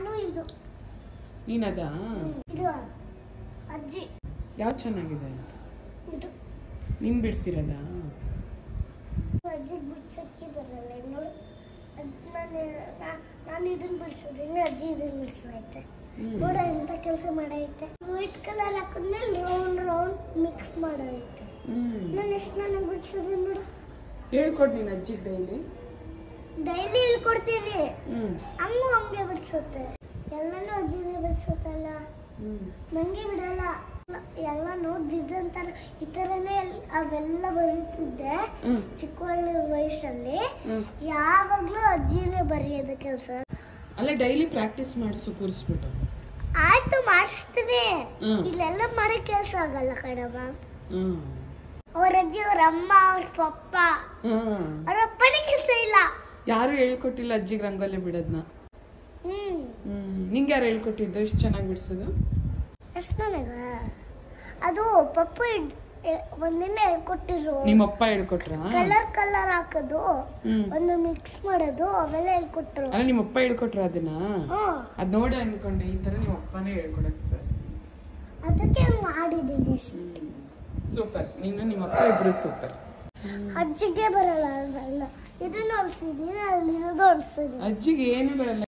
ನಾನು ಇದು ನೀನದ ಇದು ಅಜ್ಜಿ ಯಾವ್ದು ಚೆನ್ನಾಗಿದೆ ಇದು ನೀನ್ ಬಿಡ್ಸಿರೋದ ಅಜ್ಜಿ ಬಿಡ್ಸಕ್ಕೆ ಬರಲ್ಲ ನೋಡು ಅದ್ ನಾನು ನಾ- ನಾನು ಇದನ್ನ ಬಿಡ್ಸಿದ್ದೀನಿ ಅಜ್ಜಿ ಇದನ್ನ ಬಿಡ್ಸೈತೆ ನೋಡ ಎಂತ ಕೆಲಸ ಮಾಡೈತೆ ವೈಟ್ ಕಲರ್ ಹಾಕಿದ್ಮೇಲೆ ರೌಂಡ್ ರೌಂಡ್ ಮಿಕ್ಸ್ ಮಾಡೈತೆ ಹ್ಮ್ ನಾನು ಎಷ್ಟು ನನಗೆ ಬಿಡ್ಸಿದ್ದೀನಿ ನೋಡು ಹೇಳ್ಕೊಡ್ ನೀನ್ ಅಜ್ಜಿಗೆ ಡೈಲಿ ಡೈಲಿ ಹೇಳ್ಕೊಡ್ತೀನಿ ಹ್ಮ್ ಅಮ್ಮ ಹಂಗೆ ಬಿಡ್ಸುತ್ತೆ ಎಲ್ಲನೂ ಅಜ್ಜಿನೇ ಬಿಡ್ಸುತ್ತಲ್ಲ ಹ್ಮ್ ನಂಗೆ ಬಿಡಲ್ಲ ಎಲ್ಲ ನೋಡ್ದಿದ್ದಂತರ ಈ ಥರನೇ ಎಲ್- ಅವೆಲ್ಲ ಬರೀತಿದ್ದೆ ಹ್ಮ್ ಚಿಕ್ಕ ಒಳ್ಳೆ ವಯಸ್ಸಲ್ಲಿ ಹ್ಮ್ ಯಾವಾಗ್ಲೂ ಅಜ್ಜಿನೇ ಬರೆಯೋದು ಕೆಲಸ ಅಲ್ಲ ಡೈಲಿ ಪ್ರಾಕ್ಟೀಸ್ ಮಾಡಿಸು ಕೂರಿಸ್ಬಿಟ್ಟು ಆಯ್ತು ಮಾಡಿಸ್ತೀನಿ ಹ್ಮ್. ಇಲ್ಲೆಲ್ಲ ಮಾಡೋ ಕೆಲಸ ಆಗಲ್ಲ ಕಣಮ್ಮ ಹ್ಮ್ ಅವ್ರ ಅಜ್ಜಿ ಅವ್ರ ಅಮ್ಮ ಅವ್ರ ಪಪ್ಪ ಹ್ಮ್ ಅವ್ರ ಅಪ್ಪನೇ ಕೆಲಸ ಇಲ್ಲ ಯಾರು ಹೇಳ್ಕೊಟ್ಟಿಲ್ಲ ಅಜ್ಜಿಗೆ ರಂಗೋಲಿ ಬಿಡೋದ್ನ ಹ್ಮ್ ಹ್ಮ್ ನಿಂಗೆ ಯಾರು ಹೇಳ್ಕೊಟ್ಟಿದ್ದು ಇಷ್ಟು ಚೆನ್ನಾಗಿ ಬಿಡ್ಸೋದು ಅಷ್ಟು ನನಗ ಅದು ಪಪ್ಪ ಇಡ್- ಎ- ಒಂದಿನ ಹೇಳ್ಕೊಟ್ಟಿರು ನಿಮ್ಮಪ್ಪ ಹೇಳ್ಕೊಟ್ರಾ ಕಲರ್ ಕಲರ್ ಹಾಕೋದು ಹ್ಮ್ ಒಂದು ಮಿಕ್ಸ್ ಮಾಡೋದು ಅವೆಲ್ಲ ಹೇಳ್ಕೊಟ್ರು ಅಲ್ಲ ನಿಮ್ಮಪ್ಪ ಹೇಳ್ಕೊಟ್ರ ಅದನ್ನ ಹ್ಮ್ ಅದ್ ನೋಡ ಅನ್ಕೊಂಡೆ ಈ ತರ ನಿಮ್ಮ ಅಪ್ಪನೇ ಹೇಳ್ಕೊಡಕ್ಕೆ ಸರ್ ಅದಕ್ಕೆ ಮಾಡಿದ್ದೀನಿ ಅಷ್ಟೇ. ಸೂಪರ್ ನೀನು ನಿಮ್ಮಪ್ಪ ಇಬ್ರು ಸೂಪರ್ ಅಜ್ಜಿಗೆ ಬರಲ್ಲ ಅವೆಲ್ಲ ಇದನ್ನು ಹೊಲ್ಸಿದ್ದೀನಿ ಅಲ್ಲಿರೋದು ಹೊಲ್ಸಿದ್ದೀನಿ ಅಜ್ಜಿಗೆ ಏನು ಬರಲ್ಲ